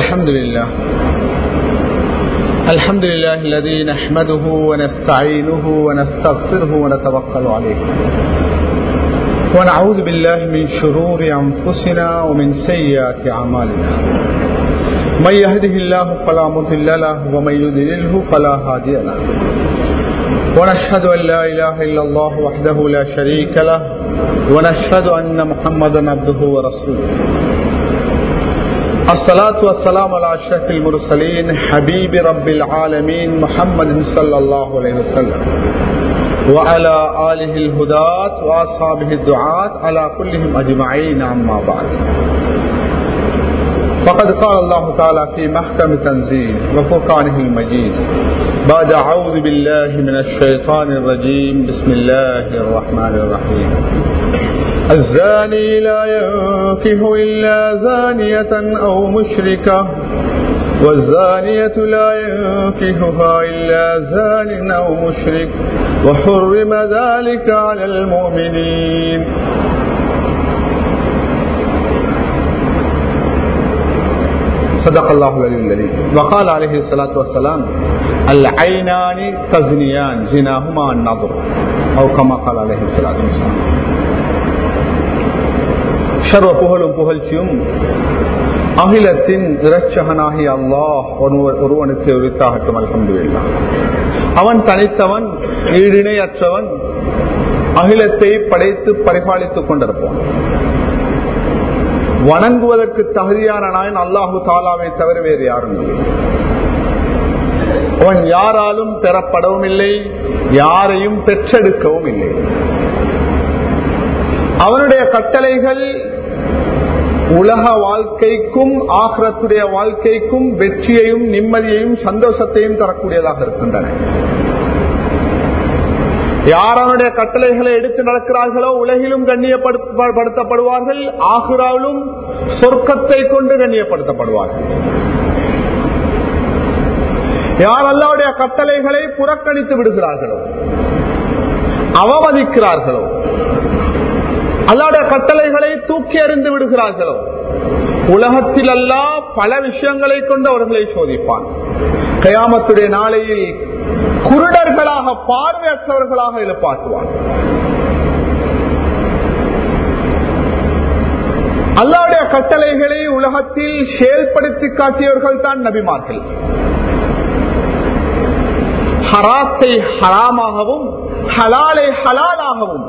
الحمد لله الحمد لله الذي نحمده ونستعينه ونستغفره ونتوكل عليه ونعوذ بالله من شرور أنفسنا ومن سيئات أعمالنا من يهده الله فلا مضل له ومن يضلله فلا هادي له ونشهد أن لا إله إلا الله وحده لا شريك له ونشهد أن محمدا عبده ورسوله الصلاة والسلام على أشرف المرسلين حبيب رب العالمين محمد صلى الله عليه وسلم وعلى آله الهداة وأصحابه الدعاة على كلهم أجمعين أما بعد فقد قال الله تعالى في محكم تنزيل وفرقانه المجيد بعد أعوذ بالله من الشيطان الرجيم بسم الله الرحمن الرحيم الزاني لا ينكه إلا زانية أو مشركة والزانية لا ينكهها إلا زان أو مشرك وحرم ذلك على المؤمنين صدق الله العلي العليم وقال عليه الصلاة والسلام العينان تزنيان زناهما النظر أو كما قال عليه الصلاة والسلام சர்வ புகழும் புகழ்ச்சியும் அகிலத்தின் இரட்சகனாகி அல்லாஹ் ஒருவனுக்கு உரித்தாகட்டும் அல்ஹம்துல்லா அவன் தனித்தவன் ஈடிணையற்றவன் அகிலத்தை படைத்து பரிபாலித்துக் கொண்டிருப்பான் வணங்குவதற்கு தகுதியான நாயன் அல்லாஹு தாலாவை தவிர வேறு யாரும் இல்லை அவன் யாராலும் பெறப்படவும் இல்லை யாரையும் பெற்றெடுக்கவும் இல்லை அவனுடைய கட்டளைகள் உலக வாழ்க்கைக்கும் ஆகரத்துடைய வாழ்க்கைக்கும் வெற்றியையும் நிம்மதியையும் சந்தோஷத்தையும் தரக்கூடியதாக இருக்கின்றன யார் அவனுடைய கட்டளைகளை எடுத்து நடக்கிறார்களோ உலகிலும் கண்ணியப்படுத்தப்படுவார்கள் ஆகுராவிலும் சொர்க்கத்தை கொண்டு கண்ணியப்படுத்தப்படுவார்கள் யார் அல்லாவுடைய கட்டளைகளை புறக்கணித்து விடுகிறார்களோ அவமதிக்கிறார்களோ அல்லாவுடைய கட்டளைகளை தூக்கி எறிந்து விடுகிறார்களோ உலகத்தில் அல்ல பல விஷயங்களை கொண்டு அவர்களை சோதிப்பான் கயாமத்துடைய நாளையில் குருடர்களாக பார்வையற்றவர்களாக எழுப்பாட்டுவான் அல்லாவுடைய கட்டளைகளை உலகத்தில் செயல்படுத்தி காட்டியவர்கள் தான் நபிமார்கள் ஹராத்தை ஹராமாகவும் ஹலாலை ஹலாலாகவும்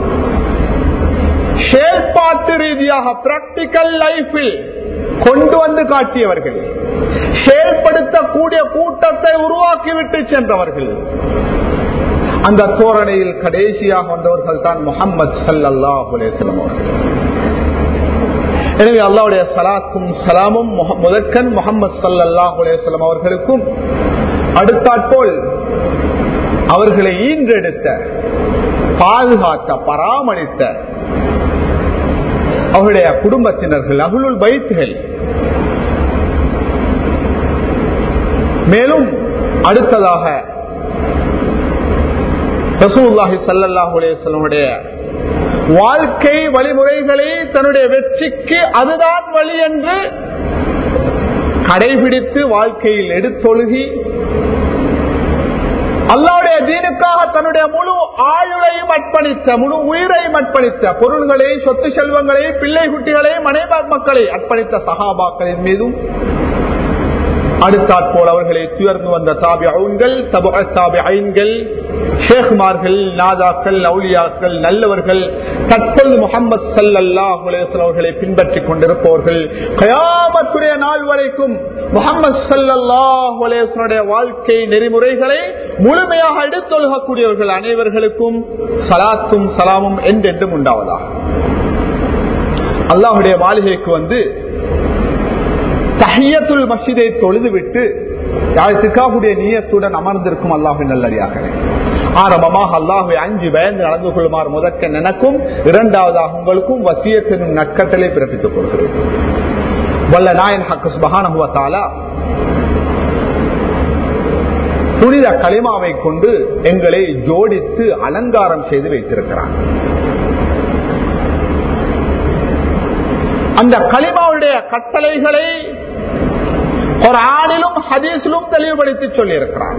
செயல்பாட்டு ரீதியாக பிராக்டிக்கல் லைஃபில் கொண்டு வந்து காட்டியவர்கள் செயல்படுத்தக்கூடிய கூட்டத்தை உருவாக்கிவிட்டு சென்றவர்கள் அந்த தோரணையில் கடைசியாக வந்தவர்கள் தான் முகமது சல்லா அலேஸ்லம் அவர்கள் எனவே அல்லாவுடைய சலாத்தும் சலாமும் முதற்கன் முகமது சல்லா அலேஸ்லம் அவர்களுக்கும் அடுத்தாற்போல் அவர்களை ஈன்றெடுத்த பாதுகாத்த பராமரித்த அவருடைய குடும்பத்தினர்கள் அகுலுள் பைத்துகள் மேலும் அடுத்ததாக ரசூல்லாஹி சல்லாஹூ அலேஸ்லமுடைய வாழ்க்கை வழிமுறைகளை தன்னுடைய வெற்றிக்கு அதுதான் வழி என்று கடைபிடித்து வாழ்க்கையில் எடுத்தொழுகி அல்லாவுடைய தீனுக்காக தன்னுடைய முழு ஆயுளையும் அர்ப்பணித்த முழு உயிரையும் அர்ப்பணித்த பொருள்களை சொத்து செல்வங்களை பிள்ளை குட்டிகளை மனைவார் மக்களை அர்ப்பணித்த சகாபாக்களின் மீதும் அடுத்தாற்போல் அவர்களை துயர்ந்து வந்த தாபி அவுன்கள் தாபி ஐன்கள் ஷேகுமார்கள் நாதாக்கள் அவுலியாக்கள் நல்லவர்கள் தற்பொழுது முகமது சல்லல்லா அவர்களை பின்பற்றிக் கொண்டிருப்பவர்கள் கயாமத்துடைய நாள் வரைக்கும் முகமது சல்லல்லாஹுடைய வாழ்க்கை நெறிமுறைகளை முழுமையாக எடுத்தொழுகக்கூடியவர்கள் அனைவர்களுக்கும் சலாத்தும் சலாமும் என்றென்றும் உண்டாவதாக அல்லாஹுடைய மாளிகைக்கு வந்து தஹியத்துல் மசிதை தொழுது விட்டு யாழ்த்துக்காவுடைய நீயத்துடன் அமர்ந்திருக்கும் அல்லாஹின் நல்லடியாக ஆரம்பமாக அல்லாஹை அஞ்சு பயந்து நடந்து கொள்ளுமாறு முதற்க எனக்கும் இரண்டாவதாக உங்களுக்கும் வசியத்தின் நற்கட்டளை பிறப்பித்துக் கொள்கிறேன் வல்ல நாயன் ஹக்கஸ் மகானகுவத்தாலா புனித களிமாவை கொண்டு எங்களை ஜோடித்து அலங்காரம் செய்து வைத்திருக்கிறான் அந்த களிமாவுடைய கட்டளைகளை ஹதீஸிலும் தெளிவுபடுத்தி சொல்லியிருக்கிறான்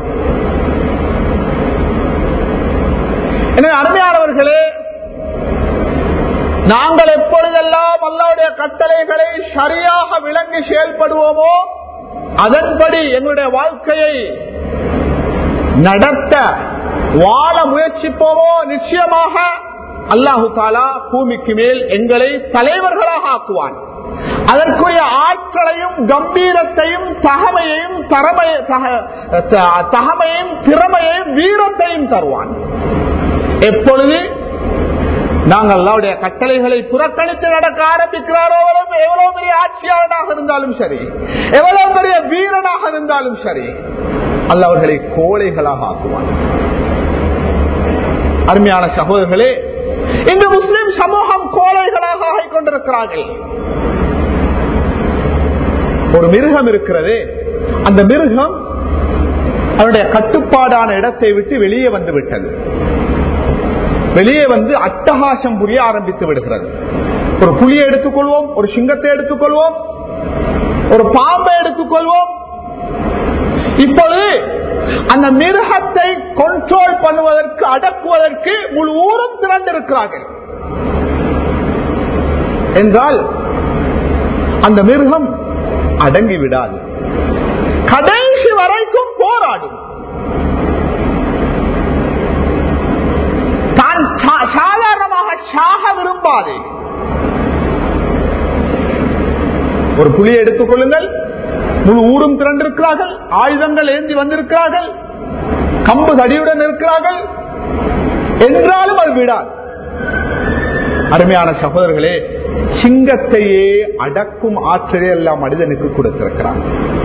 எனவே அருமையானவர்களே நாங்கள் எப்பொழுதெல்லாம் அல்லாவுடைய கட்டளைகளை சரியாக விளங்கி செயல்படுவோமோ அதன்படி எங்களுடைய வாழ்க்கையை நடத்த வாழ முயற்சிப்போமோ நிச்சயமாக அல்லாஹு தாலா பூமிக்கு மேல் எங்களை தலைவர்களாக ஆக்குவான் அதற்குரிய ஆற்றலையும் கம்பீரத்தையும் தகமையையும் தரமை தகமையும் திறமையையும் வீரத்தையும் தருவான் எப்பொழுது நாங்கள் அல்லாவுடைய கட்டளைகளை புறக்கணித்து நடக்க ஆரம்பிக்கிறாரோ எவ்வளவு பெரிய ஆட்சியாளனாக இருந்தாலும் சரி எவ்வளவு பெரிய வீரனாக இருந்தாலும் சரி அல்ல அவர்களை கோழைகளாக ஆக்குவான் அருமையான சகோதரர்களே இந்த முஸ்லிம் சமூகம் கோழைகளாக ஆகிக் கொண்டிருக்கிறார்கள் ஒரு மிருகம் இருக்கிறது அந்த மிருகம் அவருடைய கட்டுப்பாடான இடத்தை விட்டு வெளியே வந்து விட்டது வெளியே வந்து அட்டகாசம் புரிய ஆரம்பித்து விடுகிறது ஒரு புலியை எடுத்துக்கொள்வோம் ஒரு சிங்கத்தை எடுத்துக்கொள்வோம் ஒரு பாம்பை எடுத்துக்கொள்வோம் இப்பொழுது அந்த மிருகத்தை கண்ட்ரோல் பண்ணுவதற்கு அடக்குவதற்கு முழு ஊரும் திறந்திருக்கிறார்கள் என்றால் அந்த மிருகம் அடங்கி விடாது கடைசி வரைக்கும் போராடும் தான் சாதாரணமாக சாக விரும்பாது ஒரு புலியை எடுத்துக் கொள்ளுங்கள் முழு ஊரும் திரண்டிருக்கிறார்கள் ஆயுதங்கள் ஏந்தி வந்திருக்கிறார்கள் கம்பு தடியுடன் இருக்கிறார்கள் என்றாலும் அது விடாது அருமையான சகோதரர்களே சிங்கத்தையே அடக்கும் ஆற்றலை எல்லாம் மனிதனுக்கு கொடுத்திருக்கிறார்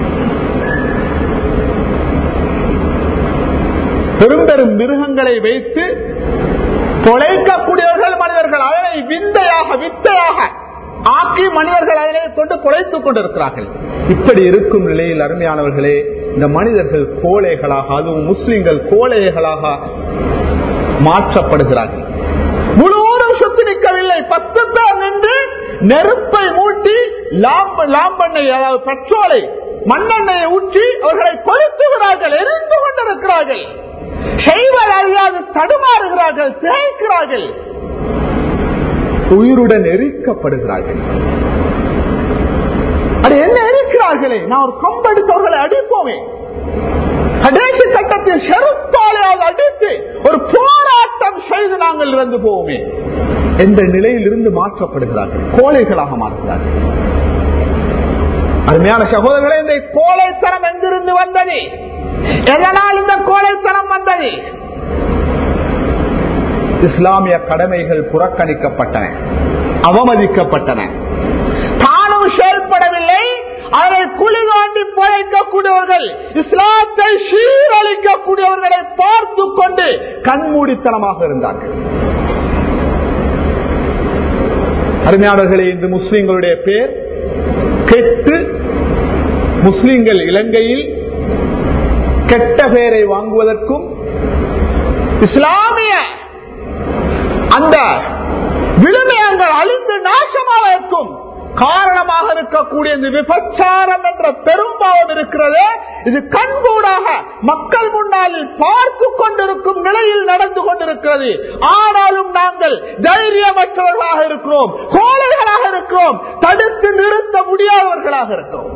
பெரும் பெரும் மிருகங்களை வைத்து தொலைக்கக்கூடியவர்கள் மனிதர்கள் அதனை விந்தையாக வித்தையாக ஆக்கி மனிதர்கள் அதனை கொண்டு குறைத்துக் கொண்டிருக்கிறார்கள் இப்படி இருக்கும் நிலையில் அருமையானவர்களே இந்த மனிதர்கள் கோழைகளாக அதுவும் முஸ்லிம்கள் கோழைகளாக மாற்றப்படுகிறார்கள் முழுவதும் சுத்தி நிற்கவில்லை பத்து பேர் நின்று நெருப்பை மூட்டி லாம்ப லாம்பெண்ணெய் அதாவது பெட்ரோலை மண்ணெண்ணெயை ஊற்றி அவர்களை கொளுத்துகிறார்கள் எரிந்து கொண்டிருக்கிறார்கள் செய்வது அறியாது தடுமாறுகிறார்கள் திகைக்கிறார்கள் உயிருடன் எரிக்கப்படுகிறார்கள் அது என்ன எரிக்கிறார்களே நான் ஒரு கம்பெடுத்தவர்களை அடிப்போமே கடைசி கட்டத்தில் செருப்பாலையால் அடித்து ஒரு போராட்டம் செய்து நாங்கள் இறந்து போவோமே என்ற நிலையில் இருந்து மாற்றப்படுகிறார்கள் கோழைகளாக மாற்றுகிறார்கள் அருமையான சகோதரர்களே இந்த கோழைத்தனம் எங்கிருந்து வந்தது எதனால் இந்த கோழைத்தனம் வந்தது இஸ்லாமிய கடமைகள் புறக்கணிக்கப்பட்டன அவமதிக்கப்பட்டன தானும் செயல்படவில்லை அதை குழி தோண்டி புழைக்கக்கூடியவர்கள் இஸ்லாத்தை சீரழிக்கக்கூடியவர்களை பார்த்து கொண்டு கண்மூடித்தனமாக இருந்தார்கள் அருமையாளர்களே இந்த முஸ்லிம்களுடைய பேர் கெட்டு முஸ்லிம்கள் இலங்கையில் கெட்ட பெயரை வாங்குவதற்கும் இஸ்லாமிய அந்த விழுமியங்கள் அழிந்து நாசமாவதற்கும் காரணமாக இருக்கக்கூடிய இந்த விபச்சாரம் என்ற பெரும்பாவம் இருக்கிறது இது கண்கூடாக மக்கள் முன்னால் பார்த்து கொண்டிருக்கும் நிலையில் நடந்து கொண்டிருக்கிறது ஆனாலும் நாங்கள் தைரியமற்றவர்களாக இருக்கிறோம் கோழைகளாக இருக்கிறோம் தடுத்து நிறுத்த முடியாதவர்களாக இருக்கிறோம்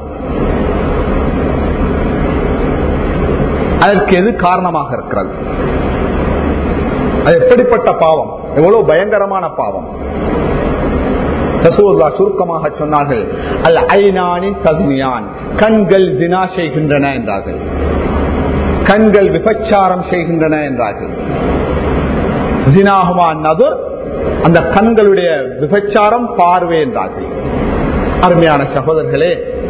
அதற்கு எது காரணமாக இருக்கிறது அது எப்படிப்பட்ட பாவம் எவ்வளவு பயங்கரமான பாவம் ரசூல்லா சுருக்கமாக சொன்னார்கள் அல் ஐநானி தகுனியான் கண்கள் தினா செய்கின்றன என்றார்கள் கண்கள் விபச்சாரம் செய்கின்றன என்றார்கள் ஜினாகுமா நதுர் அந்த கண்களுடைய விபச்சாரம் பார்வை என்றார்கள் அருமையான சகோதரர்களே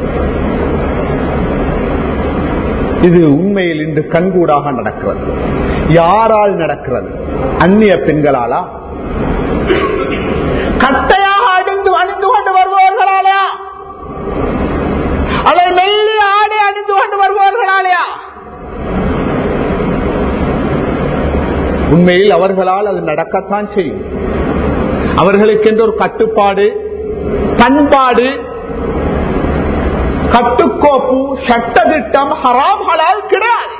இது உண்மையில் இன்று கண்கூடாக நடக்கிறது யாரால் நடக்கிறது அந்நிய பெண்களாலா கட்டையாக அணிந்து அணிந்து கொண்டு வருபவர்களாலா அதை மெல்லி ஆடை அணிந்து கொண்டு வருபவர்களாலயா உண்மையில் அவர்களால் அது நடக்கத்தான் செய்யும் அவர்களுக்கென்று ஒரு கட்டுப்பாடு பண்பாடு கட்டுக்கோப்பு சட்ட திட்டம் ஹராம் ஹலால் கிடையாது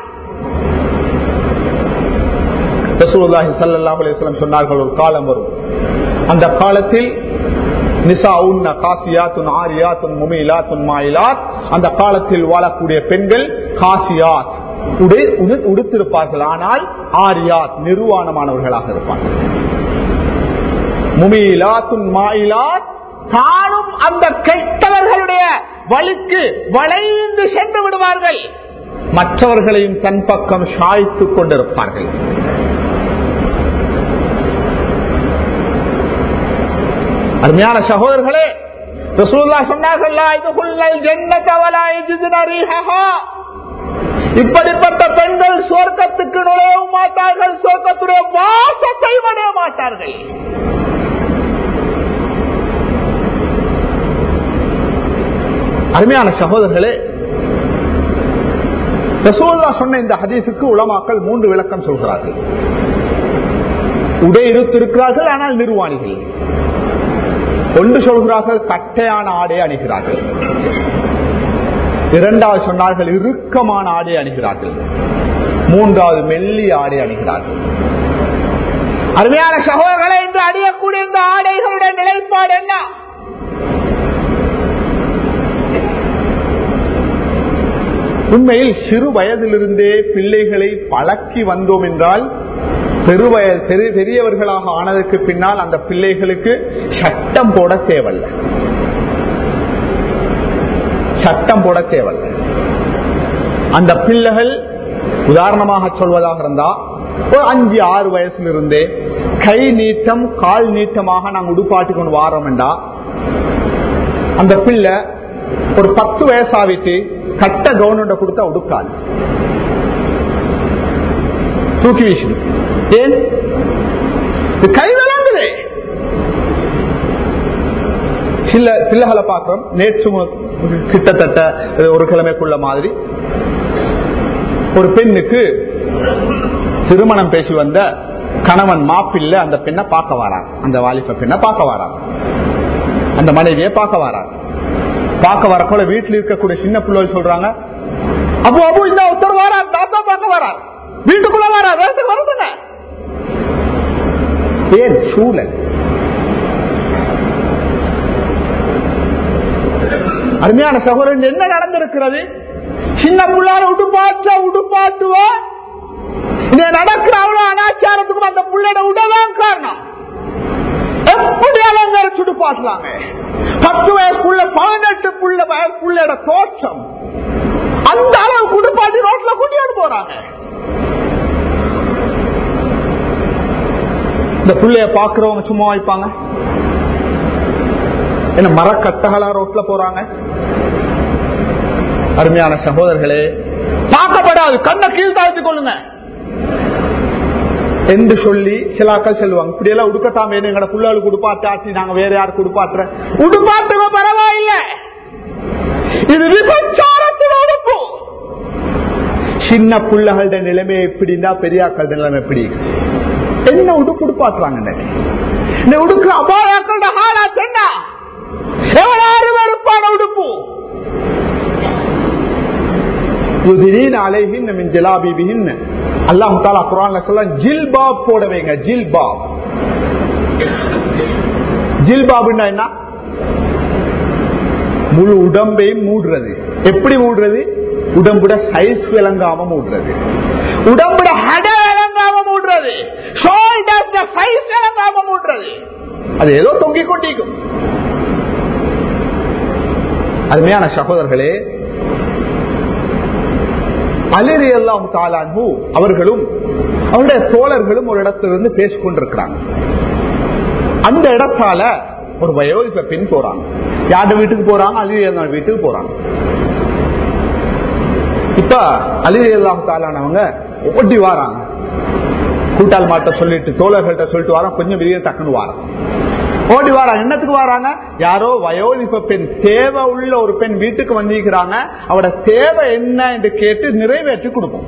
ரசூலுல்லாஹி ஸல்லல்லாஹு அலைஹி வஸல்லம் சொன்னார்கள் ஒரு காலம் வரும் அந்த காலத்தில் நிசாவுன்ன காசியாத்துன் ஆரியாத்துன் முமிலாத்துன் மாயிலாத் அந்த காலத்தில் வாழக்கூடிய பெண்கள் காசியாத் உடை உடு- உடுத்திருப்பார்கள் ஆனால் ஆரியாத் நிர்வாணமானவர்களாக இருப்பார்கள் முமிலாத்துன் மாயிலாத் தானும் அந்த கெட்டவர்களுடைய வழிக்கு வளைந்து சென்று விடுவார்கள் மற்றவர்களையும் தன் பக்கம் சாய்த்துக் கொண்டிருப்பார்கள் அருமையான சகோதரர்களே ரசூலுல்லா சொன்னார்கள் "லா யதுகுல்லல் ஜன்னத வலா யஜிதுன ரீஹஹா." இப்படிப்பட்ட பெண்கள் சுவர்க்கத்துக்கு நுழையவும் மாட்டார்கள் சுவர்க்கத்துடைய வாசத்தை அடைய மாட்டார்கள் அருமையான சகோதரர்களே ரசூல்லா சொன்ன இந்த ஹதீஸுக்கு உலமாக்கள் மூன்று விளக்கம் சொல்கிறார்கள் உடை இருக்கிறார்கள் ஆனால் நிர்வாணிகள் ஒன்று சொல்கிறார்கள் கட்டையான ஆடை அணிகிறார்கள் இரண்டாவது சொன்னார்கள் இறுக்கமான ஆடை அணிகிறார்கள் மூன்றாவது மெல்லி ஆடை அணிகிறார்கள் அருமையான சகோதரர்களை இன்று அணியக்கூடிய இந்த ஆடைகளுடைய நிலைப்பாடு என்ன உண்மையில் சிறு வயதிலிருந்தே பிள்ளைகளை பழக்கி வந்தோம் என்றால் பெருவய பெரு பெரியவர்களாக ஆனதற்கு பின்னால் அந்த பிள்ளைகளுக்கு சட்டம் போட தேவையில்லை சட்டம் போட தேவையில்லை அந்த பிள்ளைகள் உதாரணமாக சொல்வதாக இருந்தா ஒரு அஞ்சு ஆறு வயசுல இருந்தே கை நீட்டம் கால் நீட்டமாக நாங்க உடுப்பாட்டி கொண்டு வாரோம் என்றா அந்த பிள்ளை ஒரு பத்து வயசாவிட்டு கட்ட கவர்மெண்ட் கொடுத்தா உடுக்காது தூக்கி வீசுது ஏன் இது கை விளங்குது சில பிள்ளைகளை பார்க்கிறோம் நேற்று மு- கிட்டத்தட்ட ஒரு கிழமைக்குள்ள மாதிரி ஒரு பெண்ணுக்கு திருமணம் பேசி வந்த கணவன் மாப்பிள்ள அந்த பெண்ணை பார்க்க வரார் அந்த வாலிப பெண்ணை பார்க்க வரார் அந்த மனைவியை பார்க்க வரார் பார்க்க வரக்குள்ள வீட்டில் இருக்கக்கூடிய சின்ன பிள்ளைகள் சொல்றாங்க அப்போ அப்போ இந்த ஒருத்தர் வரார் தாத்தா பார்க்க வரார் வீட்டுக்குள்ள வரார் வேறதுக்கு வருதுங்க ஏன் சூழல் அருமையான சகோதரன் என்ன நடந்திருக்கிறது சின்ன பிள்ளார உடுப்பாச்சா உடுப்பாட்டுவா இங்க நடக்கிற அவ்வளவு அனாச்சாரத்துக்கும் அந்த புள்ளையோட உடலாம் காரணம் எப்படி அலங்கரிச்சு உடுப்பாட்டலாங்க பத்து வயசுக்குள்ள பதினெட்டு புள்ள வயசுக்குள்ள தோற்றம் அந்த அளவு குடுப்பாட்டி ரோட்ல கூட்டிட்டு போறாங்க இந்த புள்ளைய பாக்குறவங்க சும்மா வைப்பாங்க என்ன மரக்கட்டகளா ரோட்ல போறாங்க அருமையான சகோதரர்களே பார்க்கப்படாது கண்ணை கீழ்த்தாழ்த்திக் கொள்ளுங்க என்று சொல்லி சிலாக்கள் செல்வாங்க இப்படி எல்லாம் உடுக்கத்தான் வேணும் எங்கட புள்ளாளுக்கு உடுப்பாட்டாச்சு நாங்க வேற யாருக்கு உடுப்பாட்டுற உடுப்பாட்டுவ பரவாயில்ல இது விபச்சாரத்தின் உடுப்பு சின்ன புள்ளகளோட நிலைமை எப்படின்னா பெரியாக்களோட நிலைமை எப்படி என்ன உடுப்பு உடுப்பாட்டுறாங்க இன்னைக்கு? இந்த உடுக்குற அபாயாக்களோட ஹாலா என்ன எவ்வளவு வெறுப்பான உடுப்பு யுதிரீன் அலைஹின் மின் ஜலாபிபிஹின் அல்லாஹ் தாலா குர்ஆன்ல சொல்ல ஜில்பாப் போட வைங்க ஜில்பாப் ஜில்பாப்னா என்ன முழு உடம்பையும் மூடுறது எப்படி மூடுறது உடம்புட சைஸ் விளங்காம மூடுறது உடம்புட ஹட விளங்காம மூடுறது ஷோல்டர்ஸ் சைஸ் விளங்காம மூடுறது அது ஏதோ தொங்கிக் கொண்டிருக்கும் அருமையான சகோதரர்களே அலிரி எல்லாம் தாலான்பு அவர்களும் அவருடைய தோழர்களும் ஒரு இடத்திலிருந்து பேசிக் கொண்டிருக்கிறாங்க அந்த இடத்தால ஒரு வயோதிப பெண் போறாங்க யாரு வீட்டுக்கு போறாங்க அலிரி அல்லா வீட்டுக்கு போறாங்க இப்ப அலிரி எல்லாம் தாலானவங்க ஓட்டி வாராங்க கூட்டால் மாட்ட சொல்லிட்டு தோழர்கள்ட்ட சொல்லிட்டு வரோம் கொஞ்சம் வெளியே டக்குன்னு வாரம் ஓடி வாராங்க என்னத்துக்கு வராங்க யாரோ வயோதிப பெண் தேவை உள்ள ஒரு பெண் வீட்டுக்கு வந்திருக்கிறாங்க அவட தேவை என்ன என்று கேட்டு நிறைவேற்றி கொடுப்போம்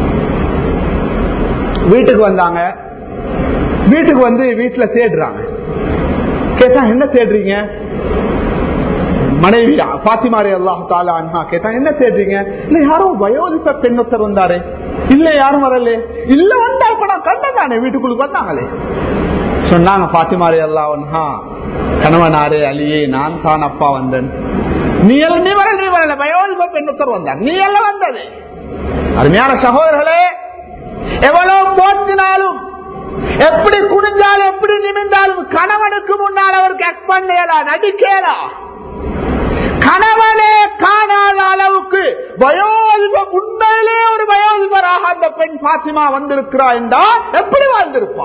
வீட்டுக்கு வந்தாங்க வீட்டுக்கு வந்து வீட்டுல தேடுறாங்க கேட்டா என்ன தேடுறீங்க மனைவி பாத்திமாரி அல்லாஹு தாலா அண்ணா கேட்டாங்க என்ன தேடுறீங்க இல்ல யாரோ வயோதிப பெண்ணொத்தர் வந்தாரு இல்ல யாரும் வரல இல்ல வந்தா இப்ப நான் கண்டதானே வீட்டுக்குள்ள வந்தாங்களே சொன்னாங்க பாத்திமாரி அல்லாஹா கணவனாரே அலியே நான் தான் அப்பா வந்தேன் நீ எல்லாம் நீ வரல நீ வரல வயோதிப பெண்ணொத்தர் வந்தார் நீ எல்லாம் வந்தது அருமையான சகோதரர்களே எவ்வளவு போற்றினாலும் எப்படி குனிஞ்சாலும் எப்படி நிமிந்தாலும் கணவனுக்கு முன்னால் அவருக்கு ஆக்ட் பண்ணலாம் நடிக்கலாம் கணவனே காணாத அளவுக்கு வயோதிபம் உண்மையிலே ஒரு வயோதிபராக அந்த பெண் பாத்திமா வந்திருக்கிறா என்றால் எப்படி வாழ்ந்திருப்பா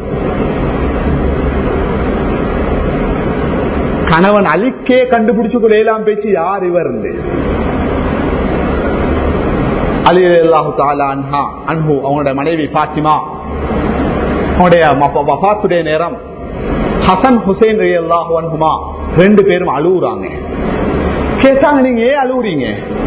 கணவன் அலிக்கே கண்டுபிடிச்சு கொள்ளையெல்லாம் பேச்சு யார் இவர் அலி அல்லாஹு தாலா அன்ஹா அன்பு அவங்களுடைய மனைவி பாத்திமா அவனுடைய வபாத்துடைய நேரம் ஹசன் ஹுசைன் அல்லாஹு அன்ஹுமா ரெண்டு பேரும் அழுகுறாங்க கேட்டாங்க நீங்க ஏன் அழுவுறீங்க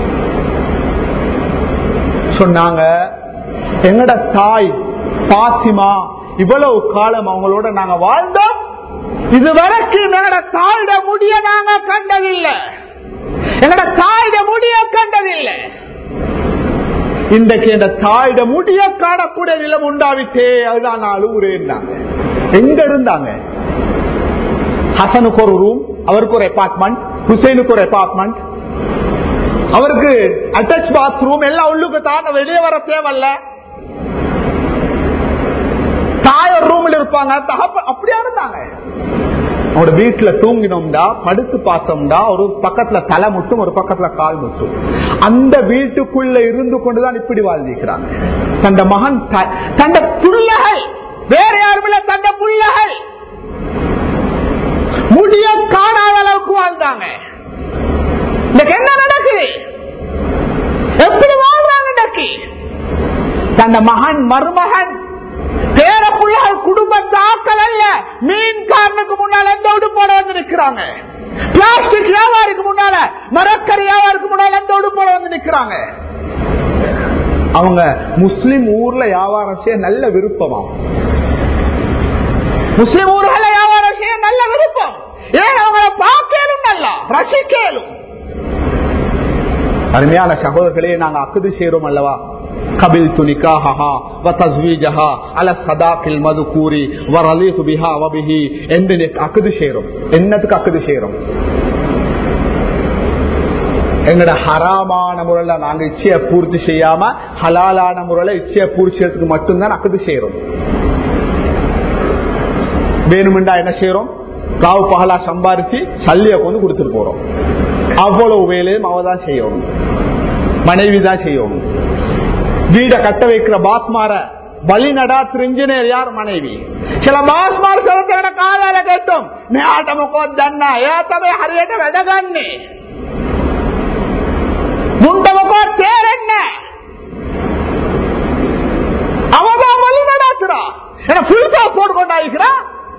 சொன்னாங்க எங்கட தாய் பாத்திமா இவ்வளவு காலம் அவங்களோட நாங்க வாழ்ந்தோம் இதுவரைக்கும் எங்கட தாயோட முடிய நாங்க கண்டதில்லை எங்கட தாயோட முடிய கண்டதில்லை இன்றைக்கு இந்த தாயிட முடிய காணக்கூடிய நிலம் உண்டாவிட்டே அதுதான் நான் அழுகுறேன் எங்க இருந்தாங்க ஹசனுக்கு ஒரு ரூம் அவருக்கு ஒரு அபார்ட்மெண்ட் ஹுசைனுக்கு ஒரு அபார்ட்மெண்ட் அவருக்கு அட்டாச் பாத்ரூம் எல்லாம் உள்ளுக்கு தான் வெளியே வர தேவையில்ல தாய் ஒரு ரூம்ல இருப்பாங்க தகப்ப அப்படியா இருந்தாங்க அவரோட வீட்டுல தூங்கினோம்டா படுத்து பார்த்தோம்டா ஒரு பக்கத்துல தலை முட்டும் ஒரு பக்கத்துல கால் முட்டும் அந்த வீட்டுக்குள்ள இருந்து கொண்டுதான் இப்படி வாழ்ந்திருக்கிறாங்க தந்த மகன் தந்த புள்ளகள் வேற யாரும் இல்ல தந்த புள்ளகள் முடிய காணாத அளவுக்கு வாழ்ந்தாங்க இன்னைக்கு என்ன நடக்குது எப்படி வாழ்றாங்க இன்னைக்கு தந்த மகன் மருமகன் பேர பிள்ளைகள் குடும்பத்தை ஆக்கள் அல்ல மீன்காரனுக்கு முன்னால் எந்த உடுப்போட வந்து நிற்கிறாங்க பிளாஸ்டிக் வியாபாரிக்கு முன்னால மரக்கறி வியாபாரிக்கு முன்னால எந்த உடுப்போட வந்து நிற்கிறாங்க அவங்க முஸ்லிம் ஊர்ல வியாபாரம் செய்ய நல்ல விருப்பமா முஸ்லிம் ஊர்ல வியாபாரம் செய்ய நல்ல விருப்பம் ஏன் அவங்களை பார்க்கலும் நல்லா ரசிக்கலும் அருமையான சகோதரர்களே நாங்க அக்குது செய்யறோம் அல்லவா கபில் துணிக்காஹா வதஸ்வீஜஹா அல சதாக்கில் மதுகூரி வரலீஹு பிஹா வபிஹி என்று அக்குது செய்யறோம் என்னத்துக்கு அக்குது செய்யறோம் எங்கட ஹராமான முறையில நாங்க இச்சைய பூர்த்தி செய்யாம ஹலாலான முறையில இச்சைய பூர்த்தி செய்யறதுக்கு மட்டும்தான் அக்குது செய்யறோம் வேணுமெண்டா என்ன செய்யறோம் காவு பகலா சம்பாரிச்சு சல்லிய கொண்டு கொடுத்துட்டு போறோம் அவ்வளவு வேலையும் அவதான் செய்யணும் மனைவி தான் செய்யணும் வீட கட்ட வைக்கிற பாத்மார பலி நடாத்து இன்ஜினியர் யார் மனைவி சில பாஸ்மார் சொல்லுற காதால கேட்டோம் மேட்டமுக்கோ தன்னா ஏத்தமே ஹரியட்ட வெடகන්නේ முண்டமுக்கோ தேரென்ன அவதான் பலி நடாத்துறா என்ன புதுசா போட்டு கொண்டாயிருக்கிறா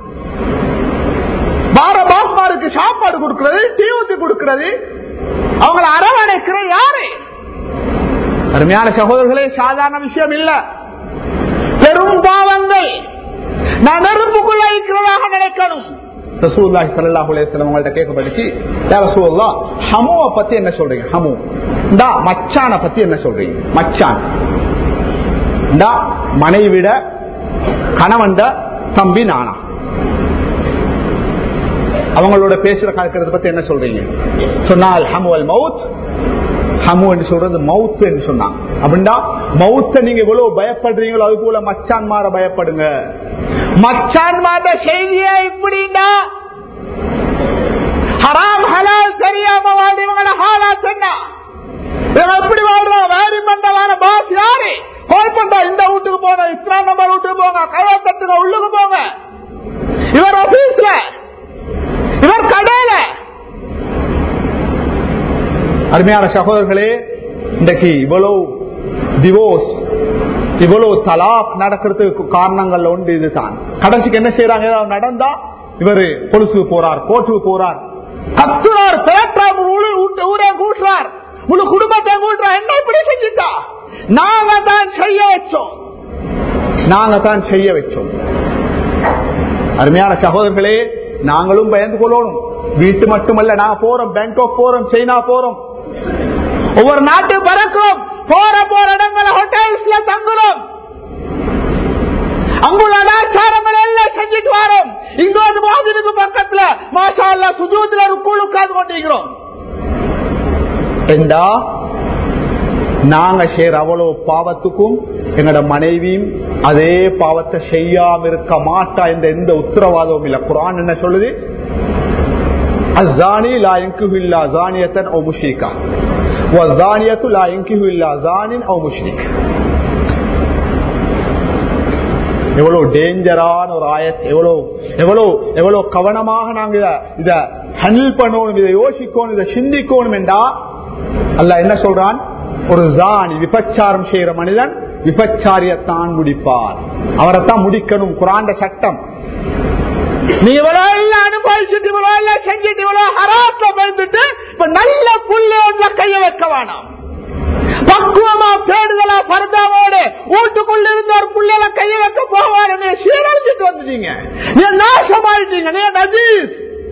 பார பாஸ்மாருக்கு சாப்பாடு கொடுக்கிறது டீ ஊத்தி கொடுக்கிறது அவங்களை அரவணைக்கிற யாரு அருமையான சகோதரர்களே சாதாரண விஷயம் இல்ல பெரும் பாவங்கள் நான் நெருப்புக்குள்ள இருக்கிறதாக நினைக்கணும் ரசூல்லாஹி ஸல்லல்லாஹு அலைஹி வஸல்லம் உங்கள்ட்ட கேட்கப்பட்டுச்சு யா ரசூலுல்லாஹ் ஹமுவ பத்தி என்ன சொல்றீங்க ஹமு இந்தா மச்சான பத்தி என்ன சொல்றீங்க மச்சான் இந்தா மனைவிட கணவன்ட தம்பி நானா அவங்களோட பேசுற கலக்கிறது பத்தி என்ன சொல்றீங்க சொன்னால் ஹமுவல் மவுத் ஹமு என்று சொல்றது மவுத் என்று சொன்னாங்க அப்படின்னா மவுத்த நீங்க எவ்வளவு பயப்படுறீங்களோ அது போல மச்சான் மாற பயப்படுங்க மச்சான் மாத செய்தியா இப்படின்னா ஹராம் ஹலால் தெரியாம வாழ்றவங்கள ஹாலா சொன்னா இவங்க எப்படி வாழ்றோம் வேறு மண்டலான பாஸ் யாரு கால் பண்றா இந்த வீட்டுக்கு போங்க இஸ்லாம் நம்பர் வீட்டுக்கு போங்க கைவா தட்டுங்க உள்ளுக்கு போங்க இவர் ஆபீஸ்ல இவர் கடையில அருமையான சகோதரர்களே இன்றைக்கு இவ்வளவு டிவோர்ஸ் இவ்வளவு தலாக் நடக்கிறதுக்கு காரணங்கள் ஒன்று இதுதான் கடைசிக்கு என்ன செய்யறாங்க ஏதாவது நடந்தா இவரு பொலிசுக்கு போறார் கோர்ட்டுக்கு போறார் கத்துறார் பேட்டார் ஊரே கூட்டுறார் முழு குடும்பத்தை கூட்டுறார் என்ன இப்படி செஞ்சுட்டா நாங்க தான் செய்ய வச்சோம் நாங்க தான் செய்ய வச்சோம் அருமையான சகோதரர்களே நாங்களும் பயந்து கொள்ளணும் வீட்டு மட்டுமல்ல நான் போறோம் பேங்காக் போறோம் சைனா போறோம் ஒவ்வொரு நாட்டு பறக்கிறோம் போற போற இடங்கள ஹோட்டல்ஸ்ல தங்குறோம் அங்குள்ள அனாச்சாரங்கள் எல்லாம் செஞ்சுட்டு வரோம் இங்க வந்து மாதிரிக்கு பக்கத்துல மாஷா அல்லா சுஜூத்துல ருக்குள் உட்கார்ந்து கொண்டிருக்கிறோம் என்றா நாங்க செய்யற அவ்வளவு பாவத்துக்கும் எங்களோட மனைவியும் அதே பாவத்தை செய்யாம இருக்க மாட்டா என்ற எந்த உத்தரவாதமும் இல்ல குரான் என்ன சொல்லுது அஸ்ஸானி லா யன்கிஹு இல்லா ஸானியத்தன் அவ் முஷ்ரிகா வஸ்ஸானியத்து லா யன்கிஹு இல்லா ஸானின் அவ் முஷ்ரிக் எவ்வளவு டேஞ்சரான ஒரு ஆயத் எவ்வளவு எவ்வளவு எவ்வளவு கவனமாக நாங்க இத இத ஹேண்டில் பண்ணணும் இதை யோசிக்கணும் இதை சிந்திக்கணும் என்றா அல்ல என்ன சொல்றான் ஒரு ஜானி விபச்சாரம் செய்யற மனிதன் விபச்சாரியத்தான் முடிப்பார் அவரைத்தான் முடிக்கணும் குராண்ட சட்டம் நீ இவ்வளவு எல்லாம் அனுபவிச்சுட்டு இவ்வளவு எல்லாம் செஞ்சுட்டு இவ்வளவு ஹராத்த வந்துட்டு இப்ப நல்ல புள்ளோட்ல கைய வைக்க வேணாம் பக்குவமா தேடுதலா பரதாவோடு வீட்டுக்குள்ள இருந்த ஒரு புள்ளையில கைய வைக்க போவாரு நீ சீரழிஞ்சிட்டு வந்துட்டீங்க நீ நாசமாயிட்டீங்க நீ நஜீஸ்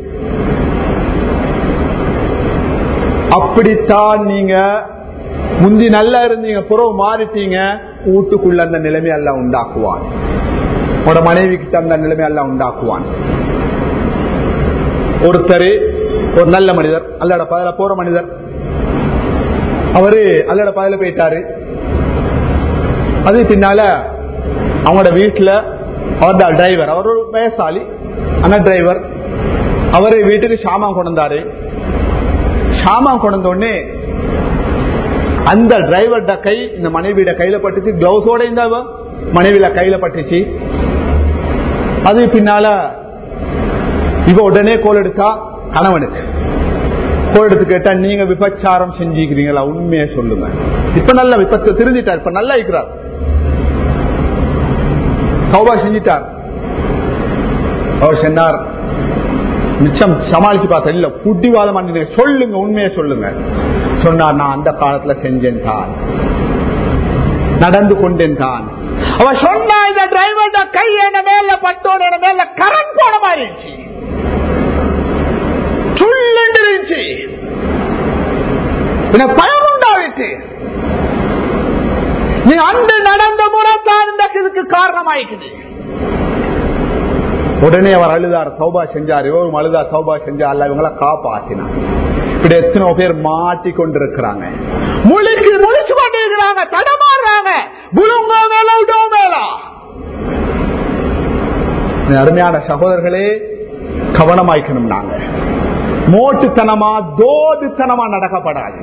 அப்படித்தான் நீங்க முந்தி நல்லா இருந்தீங்க புறவு மாறிட்டீங்க வீட்டுக்குள்ள அந்த நிலைமை எல்லாம் உண்டாக்குவான் உங்களோட மனைவி கிட்ட அந்த நிலைமை எல்லாம் உண்டாக்குவான் ஒருத்தர் ஒரு நல்ல மனிதர் அல்லட பதில போற மனிதர் அவரு அல்லட பதில போயிட்டாரு அது பின்னால அவங்களோட வீட்டுல அவர் தான் டிரைவர் அவர் ஒரு வயசாளி அந்த டிரைவர் அவரு வீட்டுக்கு சாமான் கொண்டு வந்தாரு சாமான் கொண்டு உடனே அந்த டிரைவர்ட கை இந்த மனைவியோட கையில பட்டுச்சு கிளவுஸோட இந்த மனைவியில கையில பட்டுச்சு அது பின்னால இவ உடனே கோல் எடுத்தா கணவனுக்கு கோல் எடுத்து கேட்டா நீங்க விபச்சாரம் செஞ்சுக்கிறீங்களா உண்மையை சொல்லுங்க இப்ப நல்ல விபத்து திருந்திட்டார் இப்ப நல்லா இருக்கிறார் சௌபா செஞ்சிட்டார் அவர் சொன்னார் மிச்சம் சமாளிச்சு பார்த்தா இல்ல புட்டிவாதம் பண்ணி சொல்லுங்க உண்மையை சொல்லுங்க சொன்னார் நான் அந்த காலத்துல செஞ்சேன் தான் நடந்து கொண்டேன் தான் அவ சொன்னா இந்த டிரைவர் கை என்ன மேல பட்டோட என்ன மேல கரண்ட் போன மாதிரி இருந்துச்சு சுள்ளண்டு இருந்துச்சு எனக்கு பயம் உண்டாவிட்டு நீ அன்று நடந்த முறை தான் இந்த இதுக்கு காரணமாயிக்குது உடனே அவர் அழுதார் சௌபா செஞ்சார் இவரும் அழுதா சௌபா செஞ்சா அல்ல இவங்கள காப்பாத்தினார் இப்படி எத்தனை பேர் மாட்டி கொண்டிருக்கிறாங்க முழிக்கு முழிச்சு கொண்டிருக்கிறாங்க தடமாறுறாங்க புழுங்கோ மேல விடோ மேலா அருமையான சகோதரர்களே கவனமாய்க்கணும் நாங்க மோட்டுத்தனமா தோதுத்தனமா நடக்கப்படாது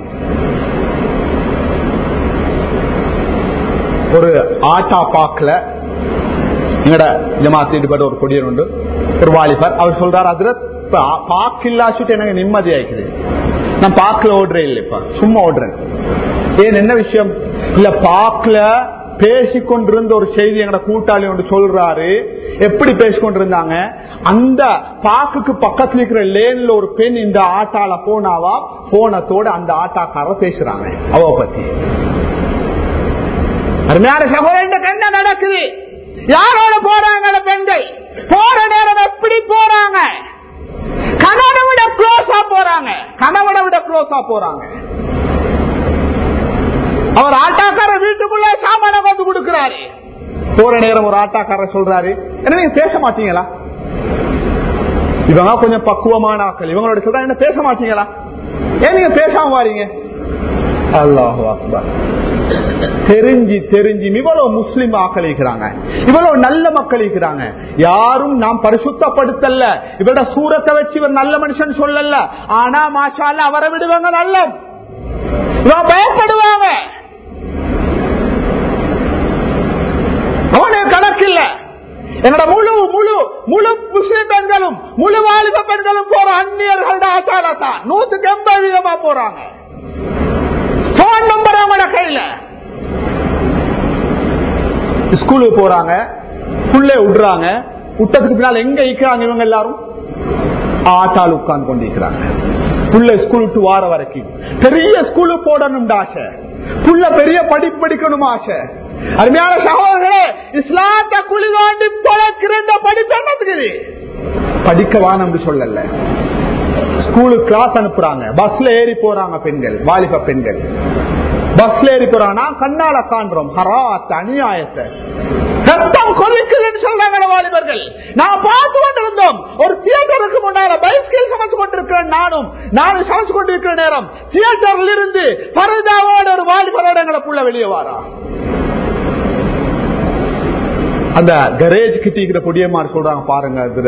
ஒரு ஆட்டா பாக்கல எங்கட ஜமாத்து ஈடுபட்ட ஒரு கொடியர் உண்டு ஒரு வாலிபர் அவர் சொல்றாரு அதுல பாக்கு இல்லாச்சுட்டு எனக்கு நிம்மதி ஆயிக்குது நான் பாக்குல ஓடுறேன் இல்லை இப்ப சும்மா ஓடுறேன் ஏன் என்ன விஷயம் இல்ல பாக்குல பேசிக்கொண்டிருந்த ஒரு செய்தி எங்கட கூட்டாளி ஒன்று சொல்றாரு எப்படி பேசிக்கொண்டிருந்தாங்க அந்த பாக்குக்கு பக்கத்துல இருக்கிற லேன்ல ஒரு பெண் இந்த ஆட்டால போனாவா போனத்தோட அந்த ஆட்டாக்கார பேசுறாங்க அவ பத்தி அருமையான சகோதரன் என்ன நடக்குது யாரோட போறாங்க பெண்கள் போற நேரம் எப்படி போறாங்க கணவனை விட க்ளோஸா போறாங்க கணவனை விட க்ளோஸா போறாங்க அவர் ஆட்டாக்கார வீட்டுக்குள்ள சாமான வந்து கொடுக்கிறாரு போற நேரம் ஒரு ஆட்டாக்கார சொல்றாரு என்ன நீங்க பேச மாட்டீங்களா இவங்க கொஞ்சம் பக்குவமான ஆக்கள் இவங்களோட சொல்றா என்ன பேச மாட்டீங்களா ஏன் நீங்க பேசாம வாரீங்க அல்லாஹு அக்பர் தெரிஞ்சு தெரிஞ்சு இவ்வளவு முஸ்லிம் ஆக்களிக்கிறாங்க இவ்வளவு நல்ல மக்கள் இருக்கிறாங்க யாரும் நாம் பரிசுத்தப்படுத்தல இவரோட சூரத்தை வச்சு இவர் நல்ல மனுஷன் சொல்லல ஆனா மாஷால அவரை விடுவாங்க நல்ல இவன் பயப்படுவாங்க அவனே கணக்கில்ல என்னோட முழு முழு முழு முஸ்லிம் பெண்களும் முழு வாலிப பெண்களும் போற அந்நியர்களோட ஆசால தான் நூத்துக்கு எண்பது வீதமா போறாங்க போன் நம்பர் அவங்களோட கையில ஸ்கூலுக்கு போறாங்க புள்ளே விடுறாங்க விட்டதுக்கு பின்னால் எங்க இருக்கிறாங்க இவங்க எல்லாரும் ஆட்டால் உட்கார்ந்து கொண்டிருக்கிறாங்க புள்ள ஸ்கூல் விட்டு வார வரைக்கும் பெரிய ஸ்கூலு போடணும் ஆசை புள்ள பெரிய படிப்பு படிக்கணும் ஆசை அருமையான சகோதரர்களே இஸ்லாத்த குழி தோண்டி தொலைக்கிற படிப்பு என்னத்துக்குது படிக்க வானம் சொல்லல ஸ்கூலுக்கு கிளாஸ் அனுப்புறாங்க பஸ்ல ஏறி போறாங்க பெண்கள் வாலிப பெண்கள் பஸ்ல ஏறி போறாங்கன்னா கண்ணால காண்றோம் ஹராத் அநியாயத்தை ரத்தம் கொதிக்குதுன்னு சொல்றாங்க வாலிபர்கள் நான் பார்த்து கொண்டிருந்தோம் ஒரு தியேட்டருக்கு முன்னால பைஸ்கில் சமைச்சு கொண்டிருக்கிறேன் நானும் நானும் சமைச்சு கொண்டிருக்கிற நேரம் தியேட்டர்ல இருந்து பரதாவோட ஒரு வாலிபரோட எங்களை புள்ள வெளியே வாரா அந்த கரேஜ் கிட்டிக்கிற பொடியமார் சொல்றாங்க பாருங்க அதுல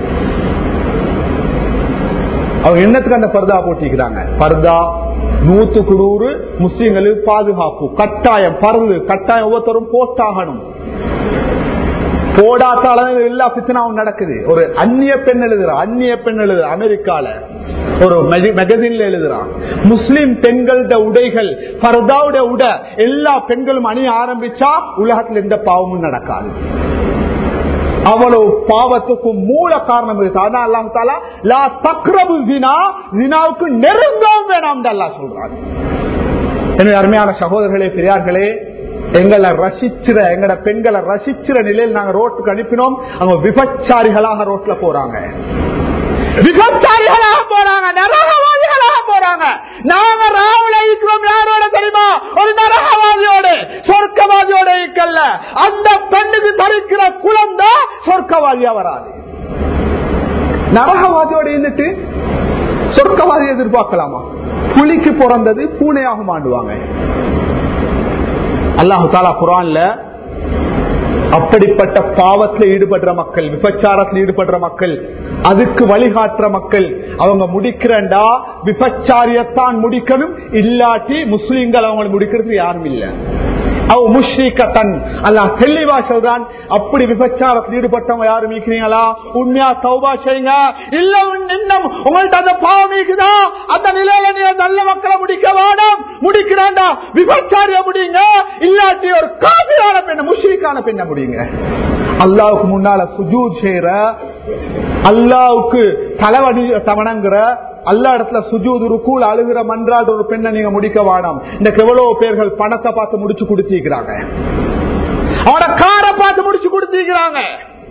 அவங்க என்னத்துக்கு அந்த பர்தா போட்டிக்கிறாங்க பர்தா நூத்துக்கு நூறு முஸ்லீம்களுக்கு பாதுகாப்பு கட்டாயம் பருது கட்டாயம் ஒவ்வொருத்தரும் போட்டாகணும் போடாத்தால எல்லா பித்தனாவும் நடக்குது ஒரு அந்நிய பெண் எழுதுறா அந்நிய பெண் எழுதுற அமெரிக்கால ஒரு மெகசின்ல எழுதுறான் முஸ்லிம் பெண்களோட உடைகள் பர்தாவுடைய உட எல்லா பெண்களும் அணிய ஆரம்பிச்சா உலகத்துல எந்த பாவமும் நடக்காது அவ்வளவு பாவத்துக்கும் மூல காரணம் இருக்கு அதான் அல்லாஹ் தாலா லா தக்ரபு ஜினா ஜினாவுக்கு நெருங்கவும் வேணாம் அல்லாஹ் சொல்றாங்க எனவே அருமையான சகோதரர்களே பெரியார்களே எங்களை ரசிச்சிற எங்கட பெண்களை ரசிச்சிற நிலையில் நாங்க ரோட்டுக்கு அனுப்பினோம் அவங்க விபச்சாரிகளாக ரோட்ல போறாங்க விபச்சாரிகளாக போறாங்க நரகவாதிகளாக போறாங்க நாங்க ராவுல இருக்கிறோம் யாரோட தெரியுமா ஒரு நரகவாதியோட சொர்க்கவாதியோட இருக்கல்ல அந்த பெண்ணுக்கு தரிக்கிற குழந்தை சொர்க்கவாதியா வராது நரகவாதியோட இருந்துட்டு சொர்க்கவாதி எதிர்பார்க்கலாமா புலிக்கு பிறந்தது பூனையாக மாண்டுவாங்க அல்லாஹு தாலா குரான்ல அப்படிப்பட்ட பாவத்தில் ஈடுபடுற மக்கள் விபச்சாரத்தில் ஈடுபடுற மக்கள் அதுக்கு வழிகாட்டுற மக்கள் அவங்க முடிக்கிறண்டா விபச்சாரியத்தான் முடிக்கணும் இல்லாட்டி முஸ்லீம்கள் அவங்க முடிக்கிறதுக்கு யாரும் இல்லை அவ முஷ்ரீக்கத்தன் அல்லாஹ் தெளிவா சொல்றான் அப்படி விபச்சாரத்தில் ஈடுபட்டவங்க யாரும் இருக்கிறீங்களா உண்மையா சௌபா செய்யுங்க இல்ல இன்னும் உங்கள்ட்ட அந்த பாவம் இருக்குதா அந்த நிலையில நீ நல்ல மக்களை முடிக்க வேணும் முடிக்கிறாண்டா விபச்சாரிய முடியுங்க இல்லாட்டி ஒரு காபியான பெண்ண முஷ்ரீக்கான பெண்ண முடியுங்க அல்லாவுக்கு முன்னால சுஜூத் செய்யற அல்லாவுக்கு தலைவணி தவணங்குற அல்லா இடத்துல சுஜூது ருக்கூல் அழுகிற மன்றாடு ஒரு பெண்ணை நீங்க முடிக்க வேணாம் இந்த எவ்வளவு பேர்கள் பணத்தை பார்த்து முடிச்சு கொடுத்திருக்கிறாங்க அவனோட காரை பார்த்து முடிச்சு கொடுத்திருக்கிறாங்க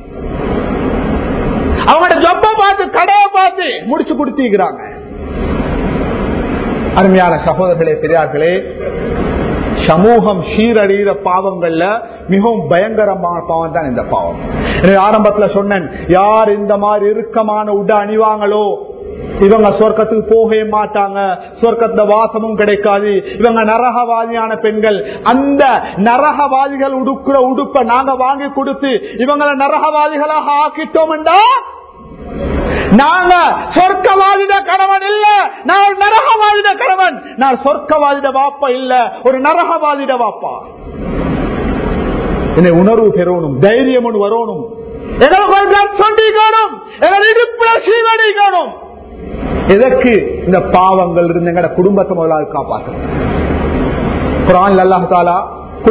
அவனோட ஜப்ப பார்த்து கடையை பார்த்து முடிச்சு கொடுத்திருக்கிறாங்க அருமையான சகோதரர்களே பெரியார்களே சமூகம் சீரழிகிற பாவங்கள்ல மிகவும் பயங்கரமான பாவம் தான் இந்த பாவம் ஆரம்பத்துல சொன்னேன் யார் இந்த மாதிரி இறுக்கமான உட அணிவாங்களோ இவங்க சொர்க்கத்துக்கு போகவே மாட்டாங்க சொர்க்கத்துல வாசமும் கிடைக்காது இவங்க நரகவாதியான பெண்கள் அந்த நரகவாதிகள் உடுக்கிற உடுப்ப நாங்க வாங்கி கொடுத்து இவங்களை நரகவாதிகளாக ஆக்கிட்டோம்டா நாங்க சொர்க்கவாதிட கணவன் இல்ல நான் நரகவாதிட கணவன் நான் சொர்க்கவாதிட வாப்பா இல்ல ஒரு நரகவாதிட வாப்பா என்னை உணர்வு பெறணும் தைரியம் ஒன்று வரணும் சொல்லிக்கணும் இடுப்புல சீவடிக்கணும் எதற்கு இந்த பாவங்கள் இருந்து எங்கட குடும்பத்தை முதலாவது காப்பாற்றணும் குரான் அல்லாஹ் தாலா